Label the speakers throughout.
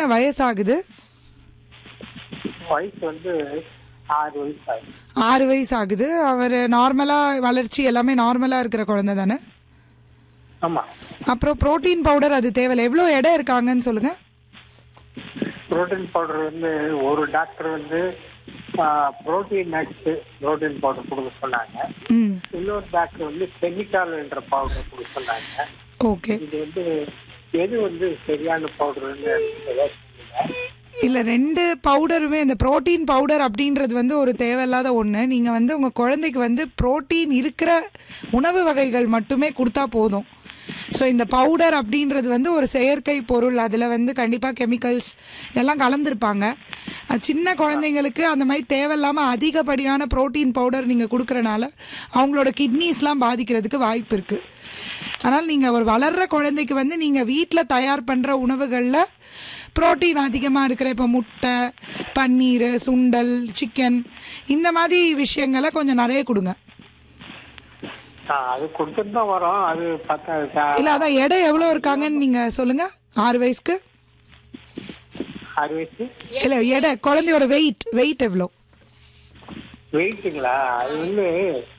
Speaker 1: என்ன வயசாகுது
Speaker 2: வயசு வந்து ஆறு வயசு ஆகுது
Speaker 1: ஆறு வயசு ஆகுது அவர் நார்மலாக வளர்ச்சி எல்லாமே நார்மலாக இருக்கிற குழந்தை தானே
Speaker 2: ஆமா
Speaker 1: அப்புறம் புரோட்டீன் பவுடர் அது தேவையில்லை எவ்வளோ எடை இருக்காங்கன்னு சொல்லுங்கள்
Speaker 2: புரோட்டீன் பவுடர் வந்து ஒரு டாக்டர் வந்து புரோட்டீன் நட்ஸ் புரோட்டீன் பவுடர் கொடுக்க சொன்னாங்க
Speaker 1: ம்
Speaker 2: இன்னொரு டாக்டர் வந்து செமிகால் என்ற பவுடர் கொடுக்க சொன்னாங்க
Speaker 1: ஓகே
Speaker 2: இது வந்து எது வந்து சரியான பவுடர்னு ஏதாவது சொல்லுங்க
Speaker 1: இல்லை ரெண்டு பவுடருமே இந்த புரோட்டீன் பவுடர் அப்படின்றது வந்து ஒரு தேவையில்லாத ஒன்று நீங்கள் வந்து உங்கள் குழந்தைக்கு வந்து புரோட்டீன் இருக்கிற உணவு வகைகள் மட்டுமே கொடுத்தா போதும் ஸோ இந்த பவுடர் அப்படின்றது வந்து ஒரு செயற்கை பொருள் அதில் வந்து கண்டிப்பாக கெமிக்கல்ஸ் எல்லாம் கலந்துருப்பாங்க அஹ் சின்ன குழந்தைங்களுக்கு அந்த மாதிரி தேவையில்லாமல் அதிகப்படியான புரோட்டீன் பவுடர் நீங்கள் கொடுக்குறனால அவங்களோட கிட்னிஸ்லாம் பாதிக்கிறதுக்கு வாய்ப்பு இருக்குது அதனால் நீங்கள் ஒரு வளர்கிற குழந்தைக்கு வந்து நீங்கள் வீட்டில் தயார் பண்ணுற உணவுகளில் புரோட்டீன் அதிகமாக இருக்கிற இப்போ முட்டை பன்னீர் சுண்டல் சிக்கன் இந்த மாதிரி விஷயங்களை கொஞ்சம் நிறைய கொடுங்க
Speaker 2: ஆ, அது கொடுத்துட்டு தான் வரோம் அது பார்த்தா
Speaker 1: இல்லை அதான் எடை எவ்வளோ இருக்காங்கன்னு நீங்கள் சொல்லுங்கள் ஆறு வயசுக்கு
Speaker 2: ஆறு வயசு
Speaker 1: இல்லை எடை குழந்தையோட வெயிட் வெயிட் எவ்வளோ
Speaker 2: வெயிட்டுங்களா அது வந்து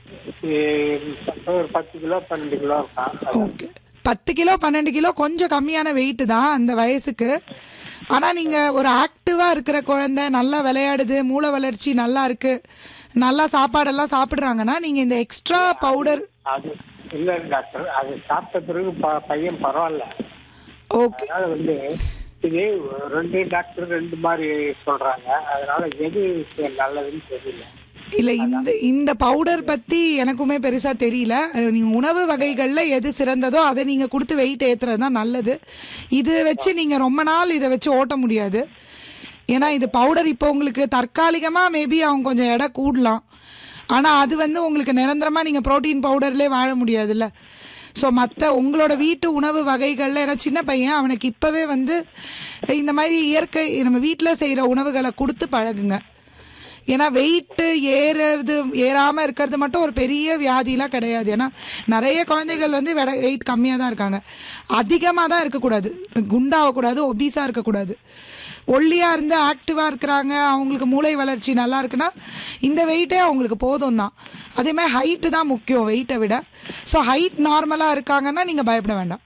Speaker 2: ஒரு பத்து கிலோ பன்னெண்டு கிலோ இருக்கான் அது
Speaker 1: ஓகே பத்து கிலோ பன்னெண்டு கிலோ கொஞ்சம் கம்மியான வெயிட்டு தான் அந்த வயசுக்கு ஆனால் நீங்கள் ஒரு ஆக்டிவாக இருக்கிற குழந்தை நல்லா விளையாடுது மூளை வளர்ச்சி நல்லா இருக்கு நல்லா சாப்பாடெல்லாம் சாப்பிட்றாங்கன்னா நீங்கள் இந்த எக்ஸ்ட்ரா பவுடர்
Speaker 2: அது இல்ல டாக்டர் அது சாப்பிட்ட பிறகு ப- பையன் பரவாயில்ல
Speaker 1: ஓகே
Speaker 2: அதனால வந்து இது ரெண்டு டாக்டர் ரெண்டு மாதிரி சொல்றாங்க அதனால எது நல்லதுன்னு தெரியல
Speaker 1: இல்லை இந்த இந்த பவுடர் பற்றி எனக்குமே பெருசாக தெரியல நீங்கள் உணவு வகைகளில் எது சிறந்ததோ அதை நீங்கள் கொடுத்து வெயிட் ஏற்றுறது தான் நல்லது இது வச்சு நீங்கள் ரொம்ப நாள் இதை வச்சு ஓட்ட முடியாது ஏன்னா இது பவுடர் இப்போ உங்களுக்கு தற்காலிகமாக மேபி அவங்க கொஞ்சம் எடை கூடலாம் ஆனால் அது வந்து உங்களுக்கு நிரந்தரமாக நீங்கள் ப்ரோட்டீன் பவுடர்லேயே வாழ முடியாதுல்ல ஸோ மற்ற உங்களோட வீட்டு உணவு வகைகளில் ஏன்னா சின்ன பையன் அவனுக்கு இப்போவே வந்து இந்த மாதிரி இயற்கை நம்ம வீட்டில் செய்கிற உணவுகளை கொடுத்து பழகுங்க ஏன்னா வெயிட்டு ஏறுறது ஏறாமல் இருக்கிறது மட்டும் ஒரு பெரிய வியாதிலாம் கிடையாது ஏன்னா நிறைய குழந்தைகள் வந்து வெயிட் கம்மியாக தான் இருக்காங்க அதிகமாக தான் இருக்கக்கூடாது குண்டாகக்கூடாது ஒபீஸாக இருக்கக்கூடாது ஒல்லியாக இருந்து ஆக்டிவாக இருக்கிறாங்க அவங்களுக்கு மூளை வளர்ச்சி நல்லா இருக்குன்னா இந்த வெயிட்டே அவங்களுக்கு போதும் தான் அதேமாதிரி ஹைட்டு தான் முக்கியம் வெயிட்டை விட ஸோ ஹைட் நார்மலாக இருக்காங்கன்னா நீங்கள் பயப்பட வேண்டாம்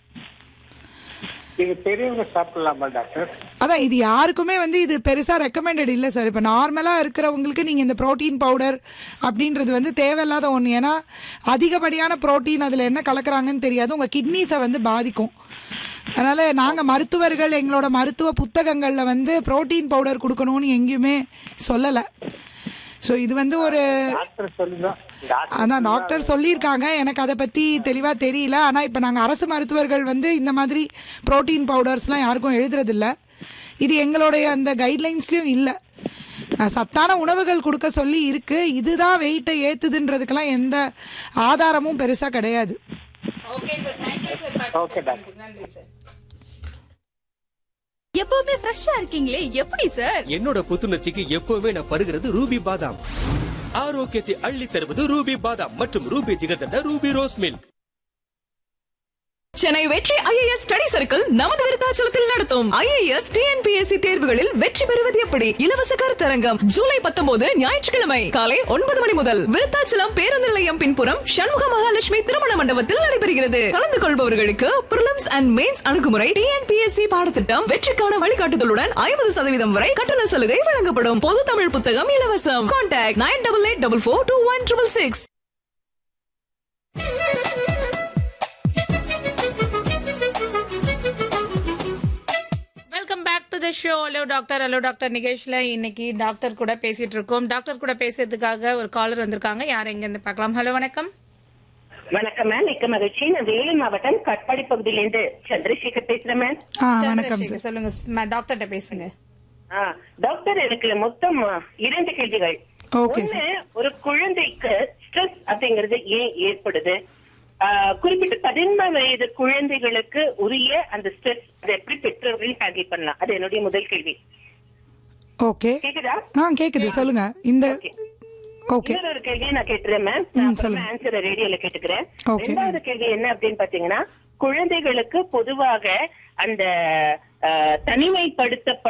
Speaker 2: இது பெரியவங்க சாப்பிடலாமா டாக்டர்
Speaker 1: அதான் இது யாருக்குமே வந்து இது பெருசாக ரெக்கமெண்டட் இல்லை சார் இப்போ நார்மலாக இருக்கிறவங்களுக்கு நீங்கள் இந்த ப்ரோட்டீன் பவுடர் அப்படின்றது வந்து தேவையில்லாத ஒன்று ஏன்னா அதிகப்படியான ப்ரோட்டீன் அதில் என்ன கலக்குறாங்கன்னு தெரியாது உங்கள் கிட்னிஸை வந்து பாதிக்கும் அதனால் நாங்கள் மருத்துவர்கள் எங்களோட மருத்துவ புத்தகங்களில் வந்து ப்ரோட்டீன் பவுடர் கொடுக்கணும்னு எங்கேயுமே சொல்லலை ஸோ இது வந்து ஒரு
Speaker 2: டாக்டர் சொல்லுதான் டாக்டர்
Speaker 1: அதான் டாக்டர் சொல்லியிருக்காங்க எனக்கு அதை பற்றி தெளிவாக தெரியல ஆனால் இப்போ நாங்கள் அரசு மருத்துவர்கள் வந்து இந்த மாதிரி புரோட்டீன் பவுடர்ஸ்லாம் யாருக்கும் எழுதுறதில்ல இது எங்களுடைய அந்த கைட்லைன்ஸ்லேயும் இல்லை அஹ் சத்தான உணவுகள் கொடுக்க சொல்லி இருக்கு இதுதான் வெயிட்டை ஏற்றுதுன்றதுக்கெல்லாம் எந்த ஆதாரமும் பெருசாக கிடையாது
Speaker 3: okay sir thank you sir
Speaker 2: okay doctor
Speaker 3: நன்றி சார்
Speaker 4: எப்பவுமே ஃப்ரெஷ்ஷா இருக்கீங்களே எப்படி சார்
Speaker 5: என்னோட புத்துணர்ச்சிக்கு எப்பவுமே நான் பருகிறது ரூபி பாதாம் ஆரோக்கியத்தை அள்ளி தருவது ரூபி பாதாம் மற்றும் Ruby jigarthanda Ruby rose milk
Speaker 6: Chennai Vetri IAS study circle நமது விருத்தாச்சலத்தில் நடத்தும் ஐஏஎஸ் டிஎன்பிஎஸ்சி தேர்வுகளில் வெற்றி பெறுவது எப்படி இலவச கருத்தரங்கம் ஜூலை பத்தொன்பது ஞாயிற்றுக்கிழமை காலை ஒன்பது மணி முதல் விருத்தாச்சலம் பேருந்து நிலையம் பின்புறம் சண்முக மகாலட்சுமி திருமண மண்டபத்தில் நடைபெறுகிறது கலந்து கொள்பவர்களுக்கு பிரிலிம்ஸ் அண்ட் மெயின்ஸ் அணுகுமுறை டிஎன்பிஎஸ்சி பாடத்திட்டம் வெற்றிக்கான வழிகாட்டுதலுடன் ஐம்பது சதவீதம் வரை கட்டண சலுகை வழங்கப்படும் பொது தமிழ் புத்தகம் இலவசம் contact nine double eight double four two one triple six
Speaker 3: welcome back to the show hello doctor hello doctor நிகழ்ச்சியில் இன்னைக்கு டாக்டர் கூட பேசிட்டு இருக்கோம் டாக்டர் கூட பேசுறதுக்காக ஒரு காலர் வந்திருக்காங்க யார் எங்க இருந்து பார்க்கலாம் ஹலோ வணக்கம்
Speaker 7: வணக்கம் மேம் மிக்க மகிழ்ச்சி நான் வேலூர் மாவட்டம் கட்பாடி பகுதியிலிருந்து சந்திரசேகர் பேசுறேன் மேம்
Speaker 1: ஆ வணக்கம் சார்
Speaker 3: சந்திரசேகர், சொல்லுங்க ம- டாக்டர்கிட்ட பேசுங்க
Speaker 7: ஆ, டாக்டர் எனக்கு மொத்தம் ஆ, இரண்டு கேள்விகள்
Speaker 1: ஓகே
Speaker 7: ஒண்ணு ஒரு குழந்தைக்கு ஸ்ட்ரெஸ் அப்படிங்கறது ஏன் ஏற்படுது ஆ, குறிப்பிட்ட பதின்ம வயது குழந்தைகளுக்கு உரிய அந்த ஸ்ட்ரெஸ் அதை எப்படி பெற்றோர்கள் ஹேண்டில் பண்ணலாம் அது என்னுடைய முதல் கேள்வி
Speaker 1: ஓகே
Speaker 7: கேக்குதா
Speaker 1: ஆ கேட்குது சொல்லுங்க இந்த ஓகே
Speaker 7: இன்னொரு ஒரு கேள்வி நான் கேட்டுறேன் மேம்
Speaker 1: ம்,
Speaker 7: நான்
Speaker 1: சொல்லுங்க.
Speaker 7: ஆன்சர் ரேடியோல கேட்டுக்கிறேன்
Speaker 1: Okay.
Speaker 7: ரெண்டாவது கேள்வி என்ன அப்படின்னு பாத்தீங்கன்னா குழந்தைகளுக்கு பொதுவாக அந்த ஆ, தனிமைப்படுத்த